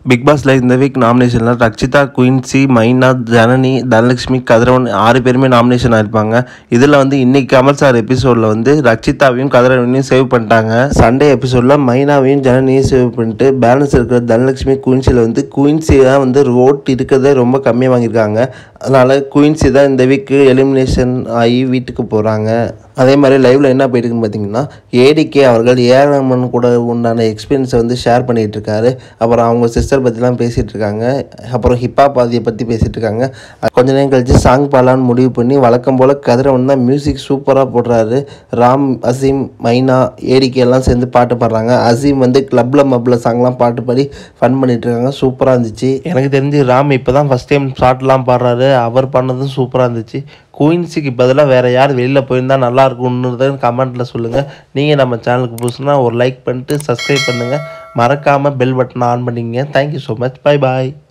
big பாஸ்ல இந்த week நாமினேஷனில் Rakshitha குயின்சி மைனா ஜனனி தனலட்சுமி கதிரவன் ஆறு பேருமே நாமினேஷன் ஆயிருப்பாங்க இதில் வந்து இன்னைக்கு கமல் சார் எபிசோடில் வந்து ரக்ஷிதாவையும் கதிரவனையும் சேவ் பண்ணிட்டாங்க சண்டே எபிசோடில் மைனாவையும் ஜனனியும் சேவ் பண்ணிட்டு பேலன்ஸ் இருக்கிற தனலட்சுமி குயின்சியில் வந்து குயின்சி தான் வந்து ஓட் இருக்கிறதே ரொம்ப கம்மியாக வாங்கியிருக்காங்க அதனால் குயின்சி தான் இந்த வீக்கு எலிமினேஷன் ஆகி வீட்டுக்கு போகிறாங்க அதே மாதிரி லைவ்ல என்ன போயிட்டு இருக்குன்னு பார்த்தீங்கன்னா ஏடிகே அவர்கள் ஏஆர்எம்மன் கூட உண்டான எக்ஸ்பீரியன்ஸை வந்து ஷேர் பண்ணிட்டு இருக்காரு அப்புறம் அவங்க சிஸ்டர் பற்றிலாம் பேசிகிட்டு இருக்காங்க அப்புறம் ஹிப்ஹாப் பாதியை பற்றி பேசிகிட்டு இருக்காங்க அது கொஞ்ச நேரம் கழிச்சு சாங் பாடலான்னு முடிவு பண்ணி வழக்கம் போல் கதிரவன் தான் மியூசிக் சூப்பராக போடுறாரு ராம் அசீம் மைனா ஏடிகே எல்லாம் சேர்ந்து பாட்டு பாடுறாங்க அசீம் வந்து கிளப்பில் மப்பில் சாங்லாம் பாட்டு பாடி ஃபன் பண்ணிட்டு இருக்காங்க சூப்பராக இருந்துச்சு எனக்கு தெரிஞ்சு ராம் இப்போ தான் ஃபஸ்ட் டைம் ஷார்ட்லாம் பாடுறாரு அவர் பண்ணதும் சூப்பராக இருந்துச்சு குயின்ஸுக்கு பதிலாக வேறு யார் வெளியில் போயிருந்தால் நல்லா இருக்கும்ன்றத கமெண்ட்டில் சொல்லுங்கள் நீங்கள் நம்ம சேனலுக்கு புதுசுனா ஒரு லைக் பண்ணிட்டு சப்ஸ்கிரைப் பண்ணுங்கள் மறக்காமல் பெல் பட்டனை ஆன் பண்ணிங்க தேங்க்யூ ஸோ மச் பை பாய்